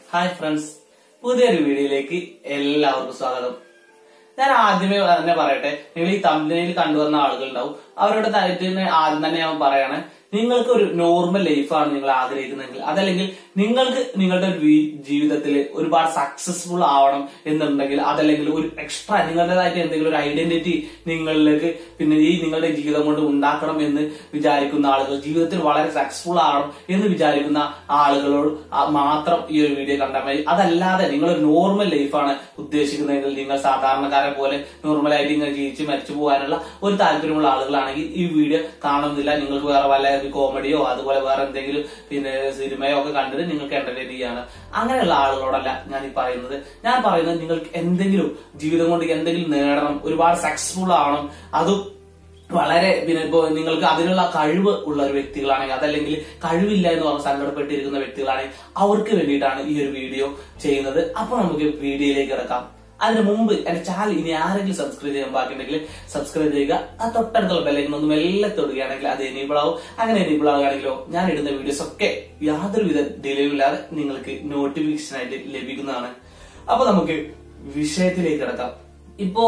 Hi friends പുതിയൊരു വീഡിയോയിലേക്ക് എല്ലാവർക്കും സ്വാഗതം ഞാൻ ആദ്യമേ തന്നെ പറയട്ടെ നിങ്ങൾ ഈ തമിഴിൽ കണ്ടുവന്ന ആളുകൾ ഉണ്ടാവും അവരുടെ തായിട്ട് തന്നെ ആദ്യം തന്നെ ഞാൻ പറയാണ് നിങ്ങൾക്ക് ഒരു നോർമൽ ലൈഫാണ് നിങ്ങൾ ആഗ്രഹിക്കുന്നതെങ്കിൽ അതല്ലെങ്കിൽ നിങ്ങൾക്ക് നിങ്ങളുടെ ഒരു വീ- ജീവിതത്തിൽ ഒരുപാട് സക്സസ്ഫുൾ ആവണം എന്നുണ്ടെങ്കിൽ അതല്ലെങ്കിൽ ഒരു എക്സ്ട്രാ നിങ്ങളുടേതായിട്ട് എന്തെങ്കിലും ഒരു ഐഡന്റിറ്റി നിങ്ങളിലേക്ക് പിന്നെ ഈ നിങ്ങളുടെ ജീവിതം കൊണ്ട് ഉണ്ടാക്കണം എന്ന് വിചാരിക്കുന്ന ആളുകൾ ജീവിതത്തിൽ വളരെ സക്സസ്ഫുൾ ആവണം എന്ന് വിചാരിക്കുന്ന ആളുകളോട് ആ- മാത്രം ഈ ഒരു വീഡിയോ കണ്ടാൽ മതി അതല്ലാതെ നിങ്ങൾ ഒരു നോർമൽ ലൈഫാണ് ഉദ്ദേശിക്കുന്നതെങ്കിൽ നിങ്ങൾ സാധാരണക്കാരെ പോലെ നോർമലായിട്ട് ഇങ്ങനെ ജീവിച്ച് മരിച്ചു പോകാനുള്ള ഒരു താല്പര്യമുള്ള ആളുകളാണെങ്കിൽ ഈ വീഡിയോ കാണുന്നില്ല നിങ്ങൾക്ക് വേറെ വല്ല കോമഡിയോ അതുപോലെ വേറെ എന്തെങ്കിലും പിന്നെ സിനിമയോ ഒക്കെ കണ്ടിട്ട് നിങ്ങൾക്ക് എന്റർടൈൻ ചെയ്യാണ് അങ്ങനെയുള്ള ആളുകളോടല്ല ഞാൻ ഈ പറയുന്നത് ഞാൻ പറയുന്നത് നിങ്ങൾക്ക് എന്തെങ്കിലും ജീവിതം കൊണ്ട് എന്തെങ്കിലും നേടണം ഒരുപാട് സക്സസ്ഫുൾ ആവണം അതും വളരെ പിന്നെ ഇപ്പോ നിങ്ങൾക്ക് അതിനുള്ള കഴിവ് ഉള്ള ഒരു വ്യക്തികളാണെങ്കിൽ അതല്ലെങ്കിൽ കഴിവില്ല എന്ന് പറഞ്ഞ് സങ്കടപ്പെട്ടിരിക്കുന്ന വ്യക്തികളാണെങ്കിൽ അവർക്ക് വേണ്ടിയിട്ടാണ് ഈ ഒരു വീഡിയോ ചെയ്യുന്നത് അപ്പൊ നമുക്ക് വീഡിയോയിലേക്ക് കിടക്കാം അതിന് മുമ്പ് എന്റെ ചാനൽ ഇനി ആരെങ്കിലും സബ്സ്ക്രൈബ് ചെയ്യാൻ ബാക്കിയുണ്ടെങ്കിൽ സബ്സ്ക്രൈബ് ചെയ്യുക ആ തൊട്ടടുത്തുള്ള ബെല്ലൈക്കൻ ഒന്ന് മെല്ലെ തൊടുകയാണെങ്കിൽ അത് എനേബിൾ ആവും അങ്ങനെ എനേബിൾ ആവുകയാണെങ്കിലോ ഞാൻ ഇടുന്ന വീഡിയോസ് ഒക്കെ യാതൊരു വിധ ഡിലേ ഇല്ലാതെ നിങ്ങൾക്ക് നോട്ടിഫിക്കേഷൻ ആയിട്ട് ലഭിക്കുന്നതാണ് അപ്പൊ നമുക്ക് വിഷയത്തിലേക്ക് കിടക്കാം ഇപ്പോ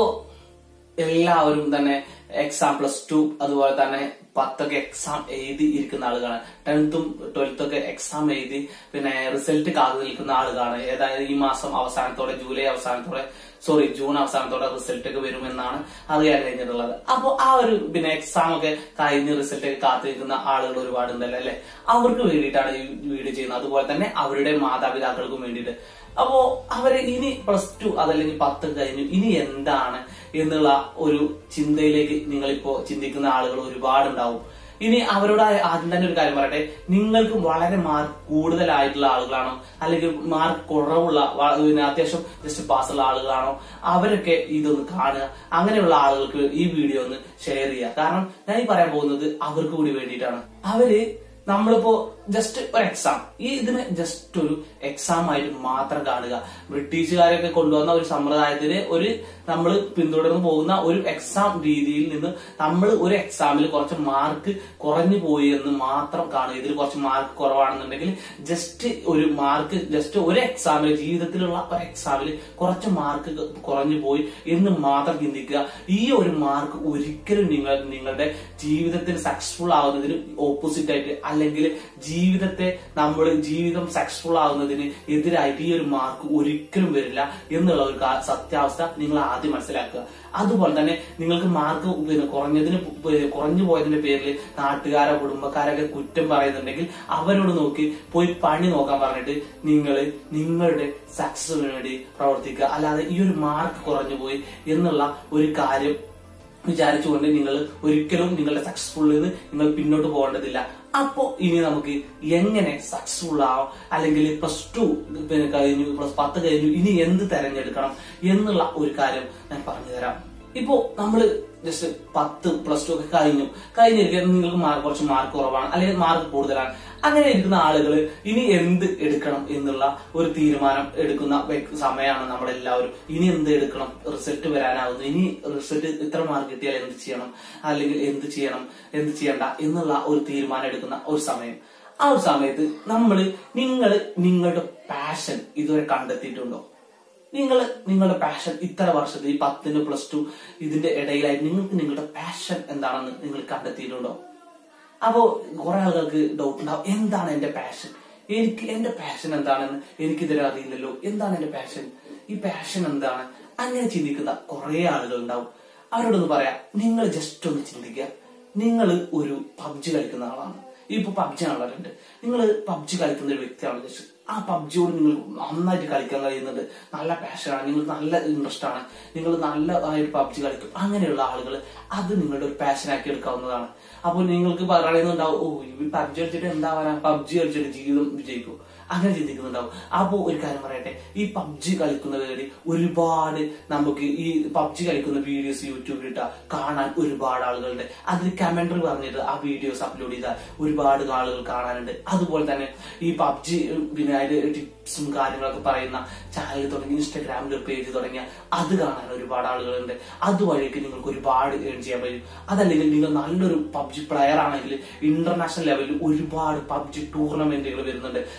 എല്ലാവരും തന്നെ എക്സാം പ്ലസ് ടു അതുപോലെ തന്നെ പത്തൊക്കെ എക്സാം എഴുതി ഇരിക്കുന്ന ആളുകളാണ് ടെൻത്തും ട്വൽത്തും ഒക്കെ എക്സാം എഴുതി പിന്നെ റിസൾട്ട് കാത്തു നിൽക്കുന്ന ആളുകളാണ് ഏതായത് ഈ മാസം അവസാനത്തോടെ ജൂലൈ അവസാനത്തോടെ സോറി ജൂൺ അവസാനത്തോടെ റിസൾട്ട് ഒക്കെ വരുമെന്നാണ് അറിയാൻ കഴിഞ്ഞിട്ടുള്ളത് അപ്പൊ ആ ഒരു പിന്നെ എക്സാം ഒക്കെ കഴിഞ്ഞ് റിസൾട്ട് ഒക്കെ കാത്തു നിൽക്കുന്ന ആളുകൾ ഒരുപാടുണ്ടല്ലോ അല്ലെ അവർക്ക് വേണ്ടിയിട്ടാണ് ഈ വീഡിയോ ചെയ്യുന്നത് അതുപോലെ തന്നെ അവരുടെ മാതാപിതാക്കൾക്കും വേണ്ടിയിട്ട് അപ്പോ അവര് ഇനി പ്ലസ് ടു അതല്ലെങ്കിൽ പത്ത് കഴിഞ്ഞു ഇനി എന്താണ് എന്നുള്ള ഒരു ചിന്തയിലേക്ക് നിങ്ങളിപ്പോ ചിന്തിക്കുന്ന ആളുകൾ ഒരുപാടുണ്ടാവും ഇനി അവരോട് ആദ്യം തന്നെ ഒരു കാര്യം പറയട്ടെ നിങ്ങൾക്ക് വളരെ മാർക്ക് കൂടുതലായിട്ടുള്ള ആളുകളാണോ അല്ലെങ്കിൽ മാർക്ക് കുറവുള്ള വ- പിന്നെ അത്യാവശ്യം ജസ്റ്റ് പാസ്സുള്ള ആളുകളാണോ അവരൊക്കെ ഇതൊന്ന് കാണുക അങ്ങനെയുള്ള ആളുകൾക്ക് ഈ വീഡിയോ ഒന്ന് ഷെയർ ചെയ്യുക കാരണം ഞാൻ ഈ പറയാൻ പോകുന്നത് അവർക്ക് കൂടി വേണ്ടിയിട്ടാണ് അവര് നമ്മളിപ്പോ ജസ്റ്റ് ഒരു എക്സാം ഈ ഇതിനെ ജസ്റ്റ് ഒരു എക്സാം ആയിട്ട് മാത്രം കാണുക ബ്രിട്ടീഷുകാരൊക്കെ കൊണ്ടുവന്ന ഒരു സമ്പ്രദായത്തിന് ഒരു നമ്മൾ പിന്തുടർന്ന് പോകുന്ന ഒരു എക്സാം രീതിയിൽ നിന്ന് നമ്മൾ ഒരു എക്സാമിൽ കുറച്ച് മാർക്ക് കുറഞ്ഞു പോയി എന്ന് മാത്രം കാണുക ഇതിൽ കുറച്ച് മാർക്ക് കുറവാണെന്നുണ്ടെങ്കിൽ ജസ്റ്റ് ഒരു മാർക്ക് ജസ്റ്റ് ഒരു എക്സാമിൽ ജീവിതത്തിലുള്ള ഒരു എക്സാമിൽ കുറച്ച് മാർക്ക് കുറഞ്ഞു പോയി എന്ന് മാത്രം ചിന്തിക്കുക ഈ ഒരു മാർക്ക് ഒരിക്കലും നിങ്ങൾ നിങ്ങളുടെ ജീവിതത്തിൽ സക്സസ്ഫുൾ ആവുന്നതിന് ഓപ്പോസിറ്റ് ആയിട്ട് അല്ലെങ്കിൽ ജീവിതത്തെ നമ്മൾ ജീവിതം സക്സസ്ഫുൾ ആവുന്നതിന് എതിരായിട്ട് ഈ ഒരു മാർക്ക് ഒരിക്കലും വരില്ല എന്നുള്ള ഒരു കാ- സത്യാവസ്ഥ നിങ്ങൾ ആദ്യം മനസ്സിലാക്കുക അതുപോലെ തന്നെ നിങ്ങൾക്ക് മാർക്ക് പിന്നെ കുറഞ്ഞതിന് പ് കുറഞ്ഞു പോയതിന്റെ പേരിൽ നാട്ടുകാരോ കുടുംബക്കാരൊക്കെ കുറ്റം പറയുന്നുണ്ടെങ്കിൽ അവരോട് നോക്കി പോയി പണി നോക്കാൻ പറഞ്ഞിട്ട് നിങ്ങൾ നിങ്ങളുടെ സക്സസിന് വേണ്ടി പ്രവർത്തിക്കുക അല്ലാതെ ഈ ഒരു മാർക്ക് കുറഞ്ഞു പോയി എന്നുള്ള ഒരു കാര്യം വിചാരിച്ചുകൊണ്ട് നിങ്ങൾ ഒരിക്കലും നിങ്ങളുടെ സക്സസ്ഫുള്ളിൽ നിന്ന് നിങ്ങൾ പിന്നോട്ട് പോകേണ്ടതില്ല അപ്പോ ഇനി നമുക്ക് എങ്ങനെ സക്സസ്ഫുൾ ആവാം അല്ലെങ്കിൽ പ്ലസ് ടു പിന്നെ കഴിഞ്ഞു പ്ലസ് പത്ത് കഴിഞ്ഞു ഇനി എന്ത് തെരഞ്ഞെടുക്കണം എന്നുള്ള ഒരു കാര്യം ഞാൻ പറഞ്ഞു തരാം ഇപ്പോ നമ്മള് ജസ്റ്റ് പത്ത് പ്ലസ് ടു ഒക്കെ കഴിഞ്ഞു കഴിഞ്ഞിരിക്കാൻ നിങ്ങൾക്ക് മാർക്ക് കുറച്ച് മാർക്ക് കുറവാണ് അല്ലെങ്കിൽ മാർക്ക് കൂടുതലാണ് അങ്ങനെ ഇരിക്കുന്ന ആളുകൾ ഇനി എന്ത് എടുക്കണം എന്നുള്ള ഒരു തീരുമാനം എടുക്കുന്ന വ്യക്തി- സമയമാണ് നമ്മളെല്ലാവരും ഇനി എന്ത് എടുക്കണം റിസൾട്ട് വരാനാവുന്നു ഇനി റിസൾട്ട് ഇത്ര മാർക്ക് കിട്ടിയാൽ എന്ത് ചെയ്യണം അല്ലെങ്കിൽ എന്ത് ചെയ്യണം എന്ത് ചെയ്യണ്ട എന്നുള്ള ഒരു തീരുമാനം എടുക്കുന്ന ഒരു സമയം ആ ഒരു സമയത്ത് നമ്മൾ നിങ്ങൾ നിങ്ങളുടെ പാഷൻ ഇതുവരെ കണ്ടെത്തിയിട്ടുണ്ടോ നിങ്ങൾ നിങ്ങളുടെ പാഷൻ ഇത്ര വർഷത്തിൽ ഈ പത്തിന് പ്ലസ് ടു ഇതിന്റെ ഇടയിലായി നിങ്ങൾക്ക് നിങ്ങളുടെ പാഷൻ എന്താണെന്ന് നിങ്ങൾ കണ്ടെത്തിയിട്ടുണ്ടോ അപ്പോ കുറെ ആളുകൾക്ക് ഡൗട്ട് ഉണ്ടാവും എന്താണ് എന്റെ പാഷൻ എനിക്ക് എന്റെ പാഷൻ എന്താണെന്ന് എനിക്കിതുവരെ അറിയില്ലല്ലോ എന്താണ് എന്റെ പാഷൻ ഈ പാഷൻ എന്താണ് അങ്ങനെ ചിന്തിക്കുന്ന കുറെ ആളുകൾ ഉണ്ടാവും അവരോടൊന്ന് പറയാം നിങ്ങൾ ജസ്റ്റ് ഒന്ന് ചിന്തിക്കുക നിങ്ങൾ ഒരു പബ്ജി കളിക്കുന്ന ആളാണ് ഇപ്പൊ പബ്ജി ആളുണ്ട് നിങ്ങൾ പബ്ജി കളിക്കുന്ന ഒരു വ്യക്തിയാണ് ജസ്റ്റ് ആ പബ്ജിയോട് നിങ്ങൾ നന്നായിട്ട് കളിക്കാൻ കഴിയുന്നുണ്ട് നല്ല പാഷനാണ് നിങ്ങൾക്ക് നല്ല ഇൻട്രസ്റ്റ് ആണ് നിങ്ങൾ നല്ലതായിട്ട് പബ്ജി കളിക്കും അങ്ങനെയുള്ള ആളുകൾ അത് നിങ്ങളുടെ ഒരു പാഷനാക്കി എടുക്കാവുന്നതാണ് അപ്പോൾ നിങ്ങൾക്ക് പറയുന്നുണ്ടാവും ഓ ഈ പബ്ജി കളിച്ചിട്ട് എന്താവാനാ പബ്ജി കളിച്ചിട്ട് ജീവിതം വിജയിക്കും അങ്ങനെ ചിന്തിക്കുന്നുണ്ടാവും അപ്പോ ഒരു കാര്യം പറയട്ടെ ഈ പബ്ജി കളിക്കുന്നവര് ഒരുപാട് നമുക്ക് ഈ പബ്ജി കളിക്കുന്ന വീഡിയോസ് യൂട്യൂബിൽ ഇട്ടാ കാണാൻ ഒരുപാട് ആളുകളുണ്ട് അതിൽ കമന്ററി പറഞ്ഞിട്ട് ആ വീഡിയോസ് അപ്ലോഡ് ചെയ്താൽ ഒരുപാട് ആളുകൾ കാണാനുണ്ട് അതുപോലെ തന്നെ ഈ പബ്ജി പിന്നെ അതിന്റെ ടിപ്സും കാര്യങ്ങളൊക്കെ പറയുന്ന ചാനൽ തുടങ്ങി ഇൻസ്റ്റാഗ്രാമിൽ ഒരു പേജ് തുടങ്ങിയ അത് കാണാൻ ഒരുപാട് ആളുകളുണ്ട് അതുവഴിയൊക്കെ നിങ്ങൾക്ക് ഒരുപാട് ഏൺ ചെയ്യാൻ പറ്റും അതല്ലെങ്കിൽ നിങ്ങൾ നല്ലൊരു പബ്ജി പ്ലെയർ ആണെങ്കിൽ ഇന്റർനാഷണൽ ലെവലിൽ ഒരുപാട് പബ്ജി ടൂർണമെന്റുകൾ വരുന്നുണ്ട് മില്യൺ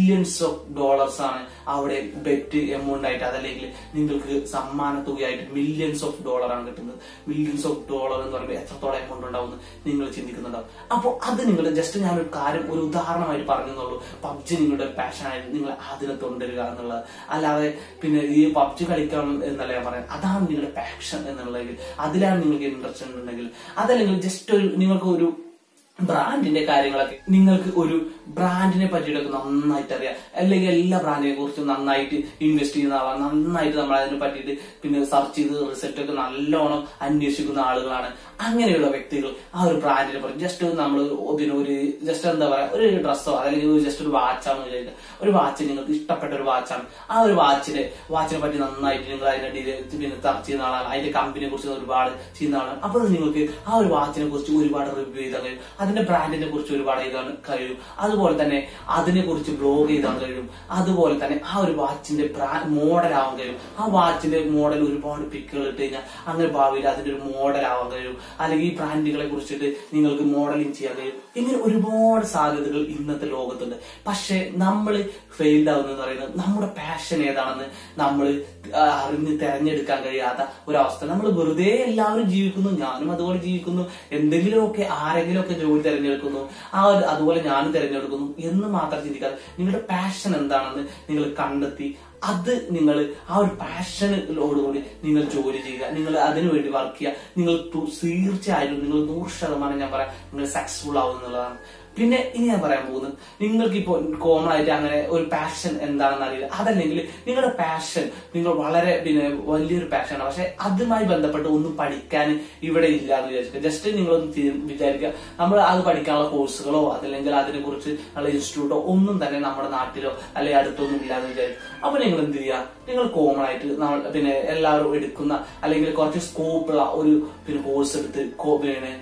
മില്യൺസ് ഓഫ് ഡോളേഴ്സ് ആണ് അവിടെ ബെറ്റ് എമൗണ്ട് ആയിട്ട് അതല്ലെങ്കിൽ നിങ്ങൾക്ക് സമ്മാന തുകയായിട്ട് മില്യൺസ് ഓഫ് ഡോളർ ആണ് കിട്ടുന്നത് മില്യൺസ് ഓഫ് ഡോളർ എന്ന് പറയുമ്പോൾ എത്രത്തോളം എമൗണ്ട് ഉണ്ടാവും നിങ്ങൾ ചിന്തിക്കുന്നുണ്ടാവും അപ്പോൾ അത് നിങ്ങൾ ജസ്റ്റ് ഞാനൊരു കാര്യം ഒരു ഉദാഹരണമായിട്ട് പറഞ്ഞെന്നുള്ളൂ പബ്ജി നിങ്ങളുടെ പാഷനായിട്ട് നിങ്ങൾ അതിനെ തുടരുക എന്നുള്ളത് അല്ലാതെ പിന്നെ ഈ പബ്ജി കളിക്കണം എന്നല്ല ഞാൻ പറയാം അതാണ് നിങ്ങളുടെ പാഷൻ എന്നുള്ളതെങ്കിൽ അതിലാണ് നിങ്ങൾക്ക് ഇൻട്രസ്റ്റ് ഉണ്ടെങ്കിൽ അതല്ലെങ്കിൽ ജസ്റ്റ് ഒരു നിങ്ങൾക്ക് ഒരു ബ്രാൻഡിന്റെ കാര്യങ്ങളൊക്കെ നിങ്ങൾക്ക് ഒരു ബ്രാൻഡിനെ പറ്റിയിട്ടൊക്കെ നന്നായിട്ട് അറിയാം അല്ലെങ്കിൽ എല്ലാ ബ്രാൻഡിനെ കുറിച്ചും നന്നായിട്ട് ഇൻവെസ്റ്റ് ചെയ്യുന്ന ആളാണ് നന്നായിട്ട് നമ്മൾ അതിനെ പറ്റിയിട്ട് പിന്നെ സെർച്ച് ചെയ്ത് റിസൾട്ട് ഒക്കെ നല്ലോണം അന്വേഷിക്കുന്ന ആളുകളാണ് അങ്ങനെയുള്ള വ്യക്തികൾ ആ ഒരു ബ്രാൻഡിനെ പറ്റി ജസ്റ്റ് നമ്മൾ പിന്നെ ഒരു ജസ്റ്റ് എന്താ പറയാ ഒരു ഡ്രസ്സോ അല്ലെങ്കിൽ ജസ്റ്റ് ഒരു വാച്ചാണെന്ന് വിചാരിക്കുക ഒരു വാച്ച് നിങ്ങൾക്ക് ഇഷ്ടപ്പെട്ട ഒരു വാച്ചാണ് ആ ഒരു വാച്ചിനെ വാച്ചിനെ പറ്റി നന്നായിട്ട് നിങ്ങൾ അതിനെ ഡീല് പിന്നെ സെർച്ച് ചെയ്യുന്ന ആളാണ് അതിന്റെ കമ്പനിയെ കുറിച്ച് ഒരുപാട് ചെയ്യുന്ന ആളാണ് അപ്പോൾ നിങ്ങൾക്ക് ആ ഒരു വാച്ചിനെ കുറിച്ച് ഒരുപാട് റിവ്യൂ ചെയ്താൽ കഴിയും അതിന്റെ ബ്രാൻഡിനെ കുറിച്ച് ഒരുപാട് എഴുതാൻ കഴിയും അതുപോലെ തന്നെ അതിനെ കുറിച്ച് ബ്ലോഗ് ചെയ്താൻ കഴിയും അതുപോലെ തന്നെ ആ ഒരു വാച്ചിന്റെ മോഡൽ ആവാൻ കഴിയും ആ വാച്ചിന്റെ മോഡൽ ഒരുപാട് പിക്കുകൾ ഇട്ട് കഴിഞ്ഞാൽ അങ്ങനെ ഭാവിയിൽ അതിന്റെ ഒരു മോഡൽ ആവാൻ കഴിയും അല്ലെങ്കിൽ ഈ ബ്രാൻഡുകളെ കുറിച്ചിട്ട് നിങ്ങൾക്ക് മോഡലിംഗ് ചെയ്യാൻ കഴിയും ഇങ്ങനെ ഒരുപാട് സാധ്യതകൾ ഇന്നത്തെ ലോകത്തുണ്ട് പക്ഷെ നമ്മൾ ഫെയിൽഡ് ആവുന്നത് പറയുന്നത് നമ്മുടെ പാഷൻ ഏതാണെന്ന് നമ്മൾ അറിഞ്ഞ് തെരഞ്ഞെടുക്കാൻ കഴിയാത്ത ഒരവസ്ഥ നമ്മൾ വെറുതെ എല്ലാവരും ജീവിക്കുന്നു ഞാനും അതുപോലെ ജീവിക്കുന്നു എന്തെങ്കിലുമൊക്കെ ആരെങ്കിലുമൊക്കെ ജോലി തിരഞ്ഞെടുക്കുന്നു ആ ഒരു അതുപോലെ ഞാനും തിരഞ്ഞെടുക്കുന്നു എന്ന് മാത്രം ചിന്തിക്കാതെ നിങ്ങളുടെ പാഷൻ എന്താണെന്ന് നിങ്ങൾ കണ്ടെത്തി അത് നിങ്ങൾ ആ ഒരു പാഷനോടുകൂടി നിങ്ങൾ ജോലി ചെയ്യുക നിങ്ങൾ അതിനു വേണ്ടി വർക്ക് ചെയ്യുക നിങ്ങൾ തു- തീർച്ചയായും നിങ്ങൾ നൂറ് ശതമാനം ഞാൻ പറയാം നിങ്ങൾ സക്സസ്ഫുൾ ആവും എന്നുള്ളതാണ് പിന്നെ ഇനി ഞാൻ പറയാൻ പോകുന്നത് നിങ്ങൾക്ക് ഇപ്പോൾ കോമൺ ആയിട്ട് അങ്ങനെ ഒരു പാഷൻ എന്താണെന്ന് അറിയില്ല അതല്ലെങ്കിൽ നിങ്ങളുടെ പാഷൻ നിങ്ങൾ വളരെ പിന്നെ വലിയൊരു പാഷനാണ് പക്ഷെ അതുമായി ബന്ധപ്പെട്ട് ഒന്നും പഠിക്കാൻ ഇവിടെ ഇല്ല എന്ന് വിചാരിക്കുക ജസ്റ്റ് നിങ്ങളൊന്ന് തി- വിചാരിക്കുക നമ്മൾ അത് പഠിക്കാനുള്ള കോഴ്സുകളോ അതല്ലെങ്കിൽ അതിനെ കുറിച്ച് ഉള്ള ഇൻസ്റ്റിറ്റ്യൂട്ടോ ഒന്നും തന്നെ നമ്മുടെ നാട്ടിലോ അല്ലെങ്കിൽ അടുത്തൊന്നും ഇല്ല എന്ന് വിചാരിക്കും അപ്പൊ നിങ്ങൾ എന്ത് ചെയ്യുക നിങ്ങൾ കോമൺ ആയിട്ട് നമ്മൾ പിന്നെ എല്ലാവരും എടുക്കുന്ന അല്ലെങ്കിൽ കുറച്ച് സ്കോപ്പുള്ള ഒരു പിന്നെ കോഴ്സ് എടുത്ത് കോ- പിന്നെ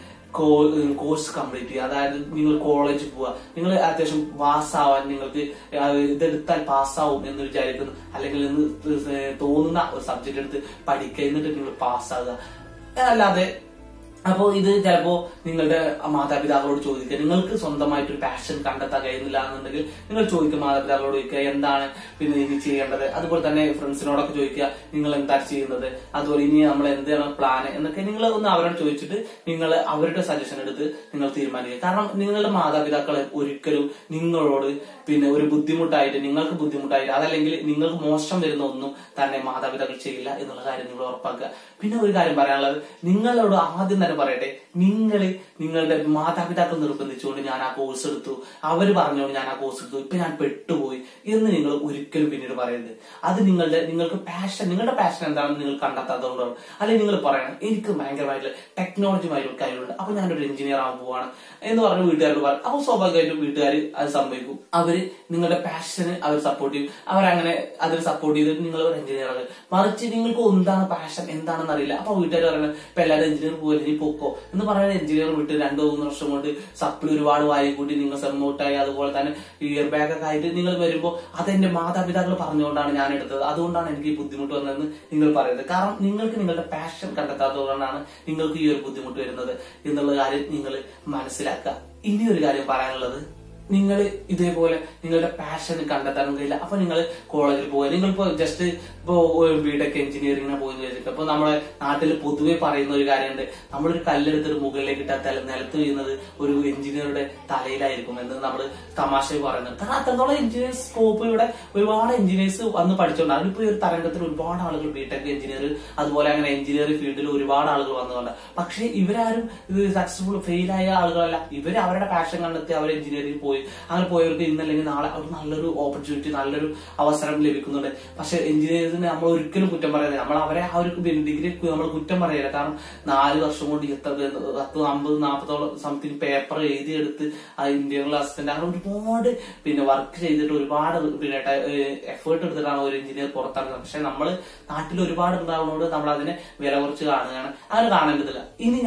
കോഴ്സ് കംപ്ലീറ്റ് ചെയ്യുക അതായത് നിങ്ങൾ കോളേജിൽ പോവുക നിങ്ങൾ അത്യാവശ്യം പാസ്സാവാൻ നിങ്ങൾക്ക് ആ ഇതെടുത്താൽ പാസ്സാവും എന്ന് വിചാരിക്കുന്നു അല്ലെങ്കിൽ എന്ന് തോന്നുന്ന ഒരു സബ്ജക്ട് എടുത്ത് പഠിക്കുക എന്നിട്ട് നിങ്ങൾ പാസ്സാകുക അല്ലാതെ അപ്പോ ഇത് ചിലപ്പോ നിങ്ങളുടെ മാതാപിതാക്കളോട് ചോദിക്കുക നിങ്ങൾക്ക് സ്വന്തമായിട്ട് ഒരു പാഷൻ കണ്ടെത്താൻ കഴിയുന്നില്ല എന്നുണ്ടെങ്കിൽ നിങ്ങൾ ചോദിക്കുക മാതാപിതാക്കളോട് ചോദിക്കുക എന്താണ് പിന്നെ ഇനി ചെയ്യേണ്ടത് അതുപോലെ തന്നെ ഫ്രണ്ട്സിനോടൊക്കെ ചോദിക്കുക നിങ്ങൾ എന്താ ചെയ്യുന്നത് അതുപോലെ ഇനി നമ്മൾ എന്താണ് പ്ലാൻ എന്നൊക്കെ നിങ്ങൾ ഒന്ന് അവരോട് ചോദിച്ചിട്ട് നിങ്ങൾ അവരുടെ സജഷൻ എടുത്ത് നിങ്ങൾ തീരുമാനിക്കുക കാരണം നിങ്ങളുടെ മാതാപിതാക്കൾ ഒരിക്കലും നിങ്ങളോട് പിന്നെ ഒരു ബുദ്ധിമുട്ടായിട്ട് നിങ്ങൾക്ക് ബുദ്ധിമുട്ടായിട്ട് അതല്ലെങ്കിൽ നിങ്ങൾക്ക് മോശം വരുന്ന ഒന്നും തന്നെ മാതാപിതാക്കൾ ചെയ്യില്ല എന്നുള്ള കാര്യം നിങ്ങൾ ഉറപ്പാക്കുക പിന്നെ ഒരു കാര്യം പറയാനുള്ളത് നിങ്ങളോട് ആദ്യം തന്നെ പറയട്ടെ നിങ്ങൾ നിങ്ങളുടെ മാതാപിതാക്കൾ നിർബന്ധിച്ചുകൊണ്ട് ഞാൻ ആ കോഴ്സ് എടുത്തു അവര് പറഞ്ഞുകൊണ്ട് ഞാൻ ആ കോഴ്സ് എടുത്തു ഇപ്പൊ ഞാൻ പെട്ടുപോയി എന്ന് നിങ്ങൾ ഒരിക്കലും പിന്നീട് പറയരുത് അത് നിങ്ങളുടെ നിങ്ങൾക്ക് പാഷൻ നിങ്ങളുടെ പാഷൻ എന്താണെന്ന് നിങ്ങൾ കണ്ടെത്താത്തതുകൊണ്ടാണ് അല്ലെങ്കിൽ നിങ്ങൾ പറയണം എനിക്ക് ഭയങ്കരമായിട്ടുള്ള ടെക്നോളജിയുമായിട്ടുള്ള കഴിവുണ്ട് അപ്പൊ ഞാനൊരു എഞ്ചിനീയർ ആവാൻ പോവാണ് എന്ന് പറഞ്ഞ് വീട്ടുകാരോട് പറയും അപ്പൊ സ്വാഭാവികമായിട്ടും വീട്ടുകാർ അത് സംഭവിക്കും അവര് നിങ്ങളുടെ പാഷന് അവർ സപ്പോർട്ട് ചെയ്യും അവരങ്ങനെ അതിന് സപ്പോർട്ട് ചെയ്തിട്ട് നിങ്ങൾ ഒരു എഞ്ചിനീയർ ആകും മറിച്ച് നിങ്ങൾക്ക് എന്താണ് പാഷൻ എന്താണെന്ന് അറിയില്ല അപ്പൊ വീട്ടുകാർ പറയുന്നത് ഇപ്പൊ എല്ലാവരും എഞ്ചിനീയർ പോലെ നീ പൊക്കോ എന്ന് പറയുന്ന എഞ്ചിനീയർ വിട്ട് രണ്ടോ മൂന്ന് വർഷം കൊണ്ട് സപ്ലി ഒരുപാട് വാരി കൂട്ടി നിങ്ങൾ സെമ്മൗട്ടായി അതുപോലെ തന്നെ ഇയർ ബാഗ് ഒക്കെ ആയിട്ട് നിങ്ങൾ വരുമ്പോൾ അതെന്റെ മാതാപിതാക്കൾ പറഞ്ഞുകൊണ്ടാണ് ഞാൻ എടുത്തത് അതുകൊണ്ടാണ് എനിക്ക് ഈ ബുദ്ധിമുട്ട് വന്നതെന്ന് നിങ്ങൾ പറയുന്നത് കാരണം നിങ്ങൾക്ക് നിങ്ങളുടെ പാഷൻ കണ്ടെത്താത്തതുകൊണ്ടാണ് നിങ്ങൾക്ക് ഈ ഒരു ബുദ്ധിമുട്ട് വരുന്നത് എന്നുള്ള കാര്യം നിങ്ങൾ മനസ്സിലാക്കുക ഇനി ഒരു കാര്യം പറയാനുള്ളത് നിങ്ങൾ ഇതേപോലെ നിങ്ങളുടെ പാഷൻ കണ്ടെത്താനും കഴിയില്ല അപ്പൊ നിങ്ങൾ കോളേജിൽ പോകുക നിങ്ങളിപ്പോ ജസ്റ്റ് ഇപ്പോ ബിടെക് എഞ്ചിനീയറിംഗിനെ പോയി വിചാരിക്കുക അപ്പൊ നമ്മളെ നാട്ടിൽ പൊതുവെ പറയുന്ന ഒരു കാര്യമുണ്ട് നമ്മളൊരു കല്ലെടുത്തൊരു മുകളിലേക്ക് ഇട്ടാൽ തല നിലത്ത് വീഴുന്നത് ഒരു എഞ്ചിനീയറുടെ തലയിലായിരിക്കും എന്ന് നമ്മൾ തമാശ പറയുന്നത് കാരണം അത്രത്തോളം എഞ്ചിനീയേഴ്സ് സ്കോപ്പ് ഇവിടെ ഒരുപാട് എഞ്ചിനീയേഴ്സ് വന്ന് പഠിച്ചുകൊണ്ട് അതിലിപ്പോ ഈ ഒരു തരംഗത്തിൽ ഒരുപാട് ആളുകൾ ബിടെക് എഞ്ചിനീയർ അതുപോലെ അങ്ങനെ എഞ്ചിനീയറിംഗ് ഫീൽഡിൽ ഒരുപാട് ആളുകൾ വന്നുകൊണ്ട് പക്ഷെ ഇവരാരും ഇത് സക്സസ്ഫുൾ ഫെയിലായ ആളുകളല്ല ഇവർ അവരുടെ പാഷൻ കണ്ടെത്തി അവർ എഞ്ചിനീയറിംഗ് പോയി അങ്ങനെ പോയവർക്ക് ഇന്നല്ലെങ്കിൽ നാളെ അവർ നല്ലൊരു ഓപ്പർച്യൂണിറ്റി നല്ലൊരു അവസരം ലഭിക്കുന്നുണ്ട് പക്ഷെ എഞ്ചിനീയേഴ്സിനെ നമ്മൾ ഒരിക്കലും കുറ്റം പറയുന്നില്ല നമ്മൾ അവരെ ആ ഒരു ഡിഗ്രി നമ്മൾ കുറ്റം പറയില്ല കാരണം നാല് വർഷം കൊണ്ട് എത്ര പത്ത് അമ്പത് നാൽപ്പതോളം സംതിങ് പേപ്പർ എഴുതിയെടുത്ത് ആ ഇന്ത്യൻ അസിസ്റ്റന്റ് അങ്ങനെ ഒരുപാട് പിന്നെ വർക്ക് ചെയ്തിട്ട് ഒരുപാട് പിന്നെ എഫേർട്ട് എടുത്തിട്ടാണ് ഒരു എഞ്ചിനീയർ പുറത്തിറങ്ങുന്നത് പക്ഷെ നമ്മൾ നാട്ടിൽ ഒരുപാട് ഉണ്ടാവുന്നതുകൊണ്ട് നമ്മൾ അതിനെ വില കുറച്ച് കാണുകയാണ് അങ്ങനെ കാണേണ്ടതില്ല ഇനി ഞാൻ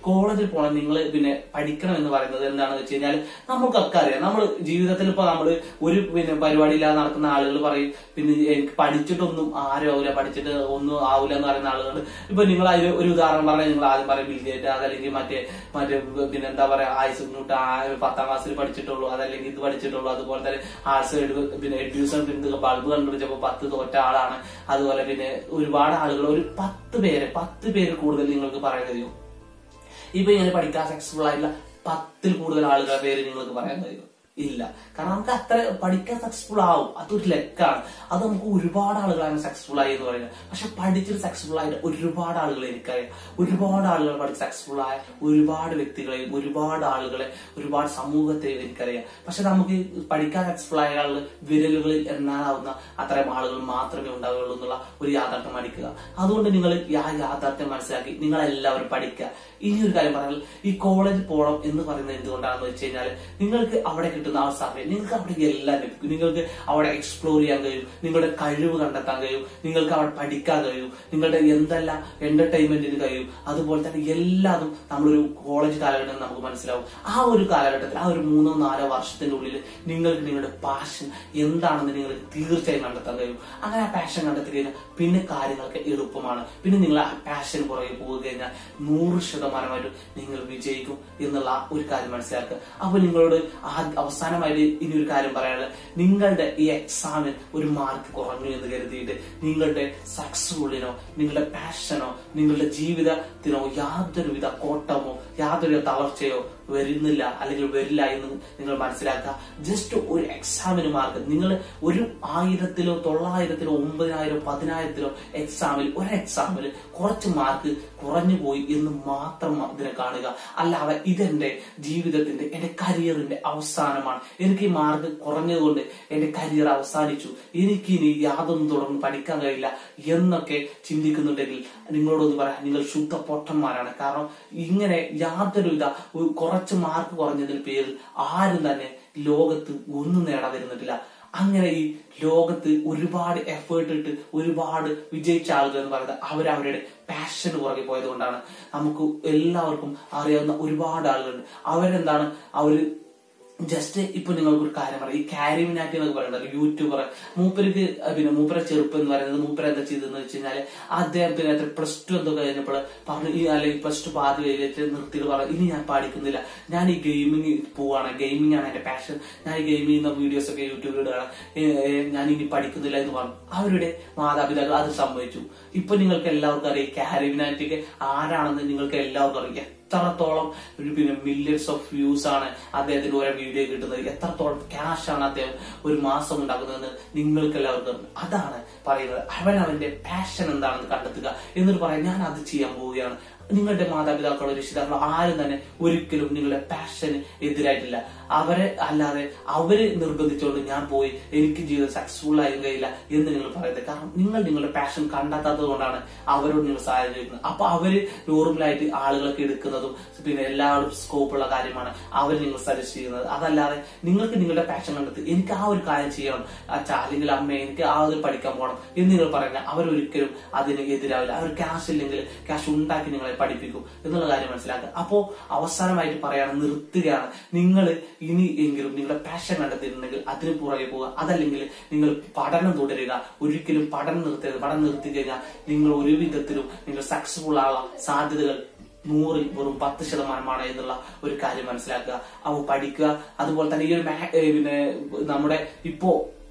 കോളേജിൽ പോകണം നിങ്ങൾ പിന്നെ പഠിക്കണം എന്ന് പറയുന്നത് എന്താണെന്ന് വെച്ച് കഴിഞ്ഞാൽ നമുക്കൊക്കെ അറിയാം നമ്മൾ ജീവിതത്തിൽ ഇപ്പൊ നമ്മൾ ഒരു പിന്നെ പരിപാടി ഇല്ലാതെ നടക്കുന്ന ആളുകൾ പറയും പിന്നെ എനിക്ക് പഠിച്ചിട്ടൊന്നും ആരും ആവില്ല പഠിച്ചിട്ട് ഒന്നും ആവില്ല എന്ന് പറയുന്ന ആളുകൾ ഇപ്പൊ നിങ്ങൾ അതിന് ഒരു ഉദാഹരണം പറഞ്ഞാൽ നിങ്ങൾ ആദ്യം പറയും ബില്ലേറ്റ് അതല്ലെങ്കിൽ മറ്റേ മറ്റേ പിന്നെ എന്താ പറയാ ആയുസ് തൊട്ട് ആ പത്താം ക്ലാസ്സിൽ പഠിച്ചിട്ടുള്ളൂ അതല്ലെങ്കിൽ ഇത് പഠിച്ചിട്ടുള്ളൂ അതുപോലെ തന്നെ ആർട്സ് പിന്നെ എഡ്യൂസൺ പിന്നെ ബൾബ് കണ്ടുപിടിച്ചപ്പോ പത്ത് തോറ്റ ആളാണ് അതുപോലെ പിന്നെ ഒരുപാട് ആളുകൾ ഒരു പത്ത് പേര് പത്ത് പേര് കൂടുതൽ നിങ്ങൾക്ക് പറയാൻ കഴിയും ഇപ്പൊ ഇങ്ങനെ പഠിക്കാൻ സക്സസ്ഫുൾ ആയിട്ടുള്ള പത്തിൽ കൂടുതൽ ആളുകളുടെ പേര് നിങ്ങൾക്ക് പറയാൻ കഴിയും ഇല്ല കാരണം നമുക്ക് അത്ര പഠിക്കാൻ സക്സസ്ഫുൾ ആവും അതൊരു ലെക്കാണ് അത് നമുക്ക് ഒരുപാട് ആളുകളാണ് സക്സസ്ഫുൾ ആയി എന്ന് പറയുന്നത് പക്ഷെ പഠിച്ചിട്ട് സക്സസ്ഫുൾ ആയിട്ട് ഒരുപാട് ആളുകളെ എനിക്കറിയാം ഒരുപാട് ആളുകൾ പഠിച്ച് സക്സസ്ഫുൾ ആയ ഒരുപാട് വ്യക്തികളെയും ഒരുപാട് ആളുകളെ ഒരുപാട് സമൂഹത്തെയും എനിക്കറിയാം പക്ഷെ നമുക്ക് പഠിക്കാൻ സക്സസ്ഫുൾ ആയ ആളുകൾ വിരലുകളിൽ എണ്ണാനാവുന്ന അത്രയും ആളുകൾ മാത്രമേ ഉണ്ടാവുകയുള്ളൂ എന്നുള്ള ഒരു യാഥാർത്ഥ്യം പഠിക്കുക അതുകൊണ്ട് നിങ്ങൾ ആ യാഥാർത്ഥ്യം മനസ്സിലാക്കി നിങ്ങൾ എല്ലാവരും പഠിക്കുക ഇനി ഒരു കാര്യം പറഞ്ഞാൽ ഈ കോളേജിൽ പോകണം എന്ന് പറയുന്നത് എന്തുകൊണ്ടാണെന്ന് വെച്ച് കഴിഞ്ഞാൽ നിങ്ങൾക്ക് അവിടെ കിട്ടുന്ന ആ സമയം നിങ്ങൾക്ക് അവിടെ എല്ലാം ലഭിക്കും നിങ്ങൾക്ക് അവിടെ എക്സ്പ്ലോർ ചെയ്യാൻ കഴിയും നിങ്ങളുടെ കഴിവ് കണ്ടെത്താൻ കഴിയും നിങ്ങൾക്ക് അവിടെ പഠിക്കാൻ കഴിയും നിങ്ങളുടെ എന്തെല്ലാം എന്റർടൈൻമെന്റിന് കഴിയും അതുപോലെ തന്നെ എല്ലാതും നമ്മളൊരു കോളേജ് കാലഘട്ടം നമുക്ക് മനസ്സിലാവും ആ ഒരു കാലഘട്ടത്തിൽ ആ ഒരു മൂന്നോ നാലോ വർഷത്തിന്റെ ഉള്ളിൽ നിങ്ങൾക്ക് നിങ്ങളുടെ പാഷൻ എന്താണെന്ന് നിങ്ങൾക്ക് തീർച്ചയായും കണ്ടെത്താൻ കഴിയും അങ്ങനെ ആ പാഷൻ കണ്ടെത്തി കഴിഞ്ഞാൽ പിന്നെ കാര്യങ്ങളൊക്കെ എളുപ്പമാണ് പിന്നെ നിങ്ങൾ ആ പാഷൻ പുറകെ പോയി കഴിഞ്ഞാൽ നൂറ് ശതമാനമായിട്ടും നിങ്ങൾ വിജയിക്കും എന്നുള്ള ഒരു കാര്യം മനസ്സിലാക്കുക അപ്പൊ നിങ്ങളോട് ആദ്യ- അവസാനമായിട്ട് ഇനി ഒരു കാര്യം പറയാനുള്ളത് നിങ്ങളുടെ ഈ എക്സാമിൽ ഒരു മാർക്ക് കുറഞ്ഞു എന്ന് കരുതിയിട്ട് നിങ്ങളുടെ സക്സസ്ഫുള്ളിനോ നിങ്ങളുടെ പാഷനോ നിങ്ങളുടെ ജീവിതത്തിനോ യാതൊരുവിധ കോട്ടമോ യാതൊരു തളർച്ചയോ വരുന്നില്ല അല്ലെങ്കിൽ വരില്ല എന്ന് നിങ്ങൾ മനസ്സിലാക്കുക ജസ്റ്റ് ഒരു എക്സാമിന് മാർക്ക് നിങ്ങൾ ഒരു ആയിരത്തിലോ തൊള്ളായിരത്തിലോ ഒമ്പതിനായിരോ പതിനായിരത്തിലോ എക്സാമിൽ ഒരു എക്സാമിൽ കുറച്ച് മാർക്ക് കുറഞ്ഞു പോയി എന്ന് മാത്രം ഇതിനെ കാണുക അല്ലാതെ ഇതെന്റെ ജീവിതത്തിന്റെ എന്റെ കരിയറിന്റെ അവസാനമാണ് എനിക്ക് ഈ മാർക്ക് കുറഞ്ഞതുകൊണ്ട് എന്റെ കരിയർ അവസാനിച്ചു എനിക്ക് ഇനി യാതൊന്നും തുടർന്ന് പഠിക്കാൻ കഴിയില്ല എന്നൊക്കെ ചിന്തിക്കുന്നുണ്ടെങ്കിൽ നിങ്ങളോടൊന്ന് പറയാം നിങ്ങൾ ശുദ്ധ പൊട്ടന്മാരാണ് കാരണം ഇങ്ങനെ യാതൊരുവിധ ഒരു കുറച്ച് മാർക്ക് കുറഞ്ഞതിന് പേരിൽ ആരും തന്നെ ലോകത്ത് ഒന്നും നേടാൻ വരുന്നിട്ടില്ല അങ്ങനെ ഈ ലോകത്ത് ഒരുപാട് എഫേർട്ട് ഇട്ട് ഒരുപാട് വിജയിച്ച ആളുകൾ എന്ന് പറയുന്നത് അവർ അവരുടെ പാഷന് പുറകെ പോയത് കൊണ്ടാണ് നമുക്ക് എല്ലാവർക്കും അറിയാവുന്ന ഒരുപാട് ആളുകളുണ്ട് അവരെന്താണ് അവര് ജസ്റ്റ് ഇപ്പൊ നിങ്ങൾക്ക് ഒരു കാര്യം പറയാം ഈ കാരി മിനാറ്റി എന്നൊക്കെ പറയുന്നത് യൂട്യൂബർ മൂപ്പർക്ക് പിന്നെ മൂപ്പര ചെറുപ്പം എന്ന് പറയുന്നത് മൂപ്പര എന്താ ചെയ്തതെന്ന് വെച്ച് കഴിഞ്ഞാല് അദ്ദേഹം പിന്നെ എത്ര പ്ലസ് ടു എന്തോ കഴിഞ്ഞപ്പോൾ പറഞ്ഞു ഈ അല്ലെങ്കിൽ പ്ലസ് ടു പാതി കഴിഞ്ഞിട്ട് നിർത്തിയിട്ട് പറഞ്ഞു ഇനി ഞാൻ പഠിക്കുന്നില്ല ഞാൻ ഈ ഗെയിമിങ് പോവാണ് ഗെയിമിംഗ് ആണ് എന്റെ പാഷൻ ഞാൻ ഈ ഗെയിം ചെയ്യുന്ന വീഡിയോസ് ഒക്കെ യൂട്യൂബിൽ ഇടുകയാണ് ഏ, ഏ, ഞാൻ ഇനി പഠിക്കുന്നില്ല എന്ന് പറഞ്ഞു അവരുടെ മാതാപിതാക്കൾ അത് സമ്മതിച്ചു ഇപ്പൊ നിങ്ങൾക്ക് എല്ലാവർക്കും അറിയാം കാരി മിനാറ്റിക്ക് ആരാണെന്ന് നിങ്ങൾക്ക് എല്ലാവർക്കും അറിയാം എത്രത്തോളം ഒരു പിന്നെ മില്യൺസ് ഓഫ് വ്യൂസ് ആണ് അദ്ദേഹത്തിന് ഓരോ വീഡിയോ കിട്ടുന്നത് എത്രത്തോളം ക്യാഷ് ആണ് അദ്ദേഹം ഒരു മാസം ഉണ്ടാക്കുന്നതെന്ന് നിങ്ങൾക്ക് എല്ലാവർക്കും അറിയാം. അതാണ് പറയുന്നത് അവൻ അവന്റെ പാഷൻ എന്താണെന്ന് കണ്ടെത്തുക എന്നിട്ട് പറയാം ഞാൻ അത് ചെയ്യാൻ പോവുകയാണ് നിങ്ങളുടെ മാതാപിതാക്കളോ രക്ഷിതാക്കളോ ആരും തന്നെ ഒരിക്കലും നിങ്ങളുടെ പാഷന് എതിരായിട്ടില്ല അവരെ അല്ലാതെ അവര് നിർബന്ധിച്ചുകൊണ്ട് ഞാൻ പോയി എനിക്ക് ജീവിതം സക്സസ്ഫുൾ ആയും കഴിയില്ല എന്ന് നിങ്ങൾ പറയുന്നത് കാരണം നിങ്ങൾ നിങ്ങളുടെ പാഷൻ കണ്ടെത്താത്തത് കൊണ്ടാണ് അവരോട് നിങ്ങൾ സഹായം ചോദിക്കുന്നത് അപ്പൊ അവര് നോർമലായിട്ട് ആളുകളൊക്കെ എടുക്കുന്നതും പിന്നെ എല്ലാവരും സ്കോപ്പുള്ള കാര്യമാണ് അവർ നിങ്ങൾ സജസ്റ്റ് ചെയ്യുന്നത് അതല്ലാതെ നിങ്ങൾക്ക് നിങ്ങളുടെ പാഷൻ കണ്ടെത്തി എനിക്ക് ആ ഒരു കാര്യം ചെയ്യണം അച്ഛാ അല്ലെങ്കിൽ അമ്മ എനിക്ക് ആ ഒരു പഠിക്കാൻ പോകണം എന്ന് നിങ്ങൾ പറഞ്ഞാൽ അവരൊരിക്കലും അതിന് എതിരാവില്ല അവർ ക്യാഷ് ഇല്ലെങ്കിൽ ക്യാഷ് ഉണ്ടാക്കി നിങ്ങളെ പഠിപ്പിക്കും എന്നുള്ള കാര്യം മനസ്സിലാക്കുക അപ്പോ അവസാനമായിട്ട് പറയാണ് നിർത്തുകയാണ് നിങ്ങൾ ഇനി എങ്കിലും നിങ്ങളുടെ പാഷൻ കണ്ടെത്തിയിട്ടുണ്ടെങ്കിൽ അതിന് പുറകെ പോവുക അതല്ലെങ്കിൽ നിങ്ങൾ പഠനം തുടരുക ഒരിക്കലും പഠനം നിർത്തരുത് പഠനം നിർത്തി കഴിഞ്ഞാൽ നിങ്ങൾ ഒരു വിധത്തിലും നിങ്ങൾ സക്സസ്ഫുൾ ആവാൻ സാധ്യതകൾ നൂറിൽ വെറും പത്ത് ശതമാനമാണ് എന്നുള്ള ഒരു കാര്യം മനസ്സിലാക്കുക അവ പഠിക്കുക അതുപോലെ തന്നെ ഈ ഒരു മാ- ഏ, പിന്നെ നമ്മുടെ ഇപ്പോ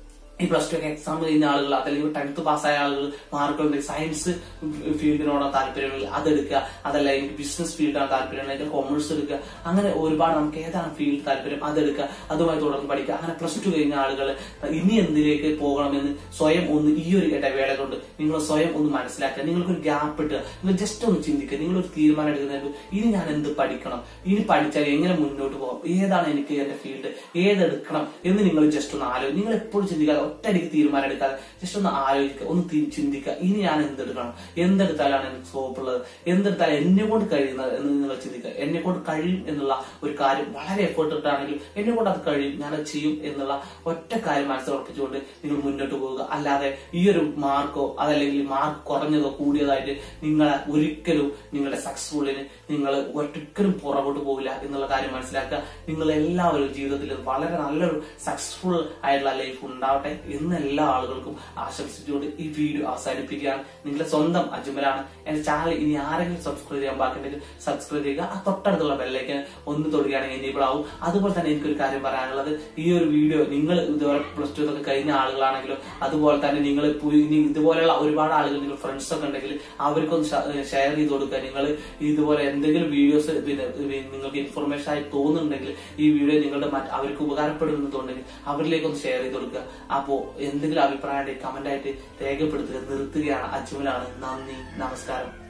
ഈ പ്ലസ് ടു ഒക്കെ എക്സാം കഴിഞ്ഞ ആളുകൾ അതല്ലെങ്കിൽ ടെൻത്ത് പാസ്സായ ആളുകൾ മാർക്കുണ്ട് സയൻസ് ഫീൽഡിനോടോ താല്പര്യമുണ്ടെങ്കിൽ അതെടുക്കുക അതല്ല എനിക്ക് ബിസിനസ് ഫീൽഡാണ് താല്പര്യമുണ്ടെങ്കിൽ കൊമേഴ്സ് എടുക്കുക അങ്ങനെ ഒരുപാട് നമുക്ക് ഏതാണ് ഫീൽഡ് താല്പര്യം അതെടുക്കുക അതുമായി തുടർന്ന് പഠിക്കുക അങ്ങനെ പ്ലസ് ടു കഴിഞ്ഞ ആളുകൾ ഇനി എന്തിലേക്ക് പോകണമെന്ന് സ്വയം ഒന്ന് ഈ ഒരു ഇടവേള കൊണ്ട് നിങ്ങൾ സ്വയം ഒന്ന് മനസ്സിലാക്കുക നിങ്ങൾക്കൊരു ഗ്യാപ്പ് ഇട്ടുക നിങ്ങൾ ജസ്റ്റ് ഒന്ന് ചിന്തിക്കുക നിങ്ങളൊരു തീരുമാനം എടുക്കുന്നതിന് മുമ്പ് ഇനി ഞാൻ എന്ത് പഠിക്കണം ഇനി പഠിച്ചാൽ എങ്ങനെ മുന്നോട്ട് പോകാം ഏതാണ് എനിക്ക് എന്റെ ഫീൽഡ് ഏതെടുക്കണം എന്ന് നിങ്ങൾ ജസ്റ്റ് ഒന്ന് ആലോചിക്കും നിങ്ങൾ എപ്പോഴും ചിന്തിക്കാതെ ഒറ്റയടിക്ക് തീരുമാനം എടുക്കാതെ ജസ്റ്റ് ഒന്ന് ആലോചിക്കുക ഒന്ന് തി- ചിന്തിക്കുക ഇനി ഞാൻ എന്തെടുക്കണം എന്തെടുത്താലാണ് എനിക്ക് സ്കോപ്പ് ഉള്ളത് എന്തെടുത്താൽ എന്നെ കൊണ്ട് കഴിയുന്നത് എന്ന് നിങ്ങൾ ചിന്തിക്കുക എന്നെ കൊണ്ട് കഴിയും എന്നുള്ള ഒരു കാര്യം വളരെ എഫേർട്ട് ഇട്ടാണെങ്കിലും എന്നെ കൊണ്ട് അത് കഴിയും ഞാൻ അത് ചെയ്യും എന്നുള്ള ഒറ്റ കാര്യം മനസ്സിലുറപ്പിച്ചുകൊണ്ട് നിങ്ങൾ മുന്നോട്ട് പോവുക അല്ലാതെ ഈ ഒരു മാർക്കോ അതല്ലെങ്കിൽ മാർക്ക് കുറഞ്ഞതോ കൂടിയതായിട്ട് നിങ്ങളെ ഒരിക്കലും നിങ്ങളുടെ സക്സസ്ഫുള്ളിന് നിങ്ങൾ ഒരിക്കലും പുറകോട്ട് പോകില്ല എന്നുള്ള കാര്യം മനസ്സിലാക്കുക നിങ്ങൾ എല്ലാവരും ജീവിതത്തിൽ വളരെ നല്ലൊരു സക്സസ്ഫുൾ ആയിട്ടുള്ള ലൈഫ് ഉണ്ടാവട്ടെ എന്ന് എല്ലാ ആളുകൾക്കും ആശംസിച്ചുകൊണ്ട് ഈ വീഡിയോ അവസാനിപ്പിക്കുകയാണ് നിങ്ങളുടെ സ്വന്തം അജ്മലാണ് എന്റെ ചാനൽ ഇനി ആരെങ്കിലും സബ്സ്ക്രൈബ് ചെയ്യാൻ ബാക്കിയുണ്ടെങ്കിൽ സബ്സ്ക്രൈബ് ചെയ്യുക ആ തൊട്ടടുത്തുള്ള ബെല്ലേക്ക് ഒന്ന് തൊടുകയാണെങ്കിൽ എനേബിൾ ആവും അതുപോലെ തന്നെ എനിക്കൊരു കാര്യം പറയാനുള്ളത് ഈ ഒരു വീഡിയോ നിങ്ങൾ ഇതുപോലെ പ്ലസ് ടു ഒക്കെ കഴിഞ്ഞ ആളുകളാണെങ്കിലും അതുപോലെ തന്നെ നിങ്ങൾ ഇനി ഇതുപോലെയുള്ള ഒരുപാട് ആളുകൾ നിങ്ങൾ ഫ്രണ്ട്സ് ഒക്കെ ഉണ്ടെങ്കിൽ അവർക്കൊന്ന് ഷെയർ ചെയ്ത് കൊടുക്കുക നിങ്ങൾ ഇതുപോലെ എന്തെങ്കിലും വീഡിയോസ് പിന്നെ നിങ്ങൾക്ക് ഇൻഫർമേഷൻ ആയി തോന്നുന്നുണ്ടെങ്കിൽ ഈ വീഡിയോ നിങ്ങളുടെ മറ്റ് അവർക്ക് ഉപകാരപ്പെടുന്നുണ്ടെങ്കിൽ അവരിലേക്ക് ഒന്ന് ഷെയർ ചെയ്ത് കൊടുക്കുക അപ്പോ എന്തെങ്കിലും അഭിപ്രായം കമന്റ് ആയിട്ട് രേഖപ്പെടുത്തുക നിർത്തുകയാണ് അജ്മലാണ് നന്ദി നമസ്കാരം